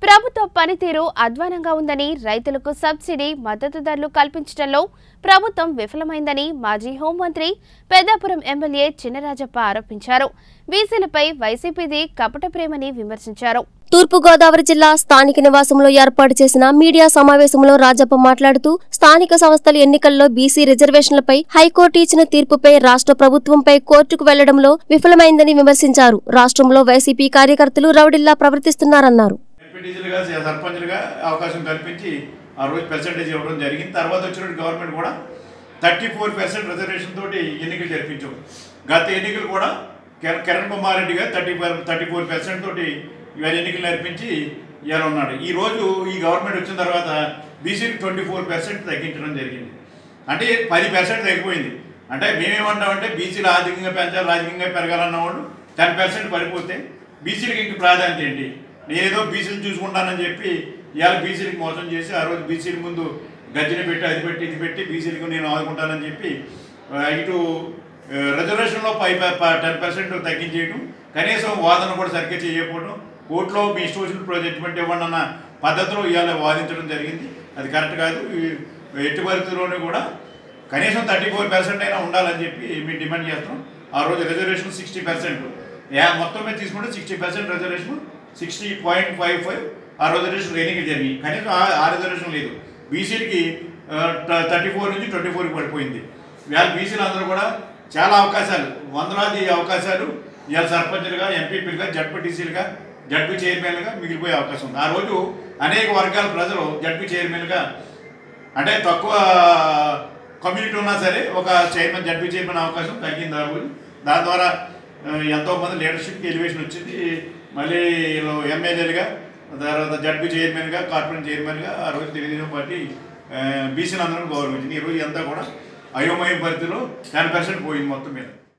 ప్రభుత్వ పనితీరు అధ్వానంగా ఉందని రైతులకు సబ్సిడీ మద్దతు ధరలు కల్పించడంలో ప్రభుత్వం విఫలమైందని మాజీ హోంమంత్రి పెద్దాపురం ఎమ్మెల్యే చినరాజప్ప ఆరోపించారు బీసీలపై వైసీపీది కపట ప్రేమని విమర్శించారు తూర్పుగోదావరి జిల్లా స్థానిక నివాసంలో ఏర్పాటు చేసిన మీడియా సమావేశంలో రాజప్ప మాట్లాడుతూ స్థానిక సంస్థల ఎన్నికల్లో బీసీ రిజర్వేషన్లపై హైకోర్టు ఇచ్చిన తీర్పుపై రాష్ట్ర ప్రభుత్వంపై కోర్టుకు వెళ్లడంలో విఫలమైందని విమర్శించారు రాష్ట్రంలో వైసీపీ కార్యకర్తలు రౌడిల్లా ప్రవర్తిస్తున్నారన్నారు ఎంపీటీసీలుగా సర్పంచ్లుగా అవకాశం కల్పించి ఆ రోజు పర్సెంటేజ్ ఇవ్వడం జరిగింది తర్వాత వచ్చిన గవర్నమెంట్ కూడా థర్టీ ఫోర్ పర్సెంట్ రిజర్వేషన్ తోటి ఎన్నికలు జరిపించాం గత ఎన్నికలు కూడా Kiran Kiran Kumar Reddy garu thirty four thirty four percent తోటి ఇవాళ ఎన్నికలు నేర్పించి ఇవాళ ఉన్నాడు ఈ రోజు ఈ గవర్నమెంట్ వచ్చిన తర్వాత బీసీకి ట్వంటీ ఫోర్ పర్సెంట్ తగ్గించడం జరిగింది అంటే పది పర్సెంట్ తగ్గిపోయింది అంటే మేమేమంటామంటే బీసీలు ఆర్థికంగా పెంచాలి రాజకీయంగా పెరగాలన్న వాళ్ళు టెన్ పర్సెంట్ పడిపోతే బీసీలకి ఇంక ప్రాధాన్యత ఏంటి నేనేదో బీసీలు చూసుకుంటానని చెప్పి ఇవాళ బీసీలకు మోసం చేసి ఆ రోజు బీసీల ముందు గజ్జిన పెట్టి అది పెట్టి ఇది పెట్టి బీసీలకు నేను ఆదుకుంటానని చెప్పి ఆ, ఇటు ఆ, రిజర్వేషన్లో పై టెన్ పర్సెంట్ తగ్గించేయడం కనీసం వాదన కూడా సరిగ్గా చేయకపోవడం కోర్టులో మీ ఇష్టం వచ్చిన జడ్జిమెంట్ ఇవ్వండి అన్న పద్ధతిలో ఇవాళ వాదించడం జరిగింది అది కరెక్ట్ కాదు ఈ ఎట్టి పరిస్థితుల్లోనూ కూడా కనీసం థర్టీ ఫోర్ పర్సెంట్ అయినా ఉండాలని చెప్పి మేము డిమాండ్ చేస్తాం ఆ రోజు రిజర్వేషన్ సిక్స్టీ పర్సెంట్ యా మొత్తం మీద తీసుకుంటే sixty percent reservation sixty point five five ఆ రిజర్వేషన్ ఎన్నికలు జరిగాయి కనీసం ఆ- ఆ రిజర్వేషన్ లేదు బీసీలకి థర్టీ ఫోర్ నుంచి ట్వంటీ ఫోర్కి పడిపోయింది ఇవాళ బీసీలు అందరూ కూడా చాలా అవకాశాలు వందలాది అవకాశాలు ఇవాళ సర్పంచులుగా ఎంపీపీలుగా జడ్పీటీసీలుగా జడ్పీ చైర్మన్లుగా మిగిలిపోయే అవకాశం ఉంది ఆ రోజు అనేక వర్గాల ప్రజలు జడ్పీ చైర్మన్గా అంటే తక్కువ కమ్యూనిటీ ఉన్నా సరే ఒక చైర్మన్ జడ్పీ చైర్మన్ అవకాశం తగ్గింది ఆ రోజు దాని ద్వారా ఆ, ఎంతోమంది లీడర్షిప్కి ఎలివేషన్ వచ్చింది మళ్ళీ వీళ్ళు ఎమ్మెల్యేలుగా తర్వాత జడ్పీ చైర్మన్గా కార్పొరేట్ చైర్మన్గా ఆ రోజు తెలుగుదేశం పార్టీ బీసీని అందరం గౌరవించింది ఈ రోజు అంతా కూడా అయోమయ పరిధిలో టెన్ పర్సెంట్ పోయింది మొత్తం మీద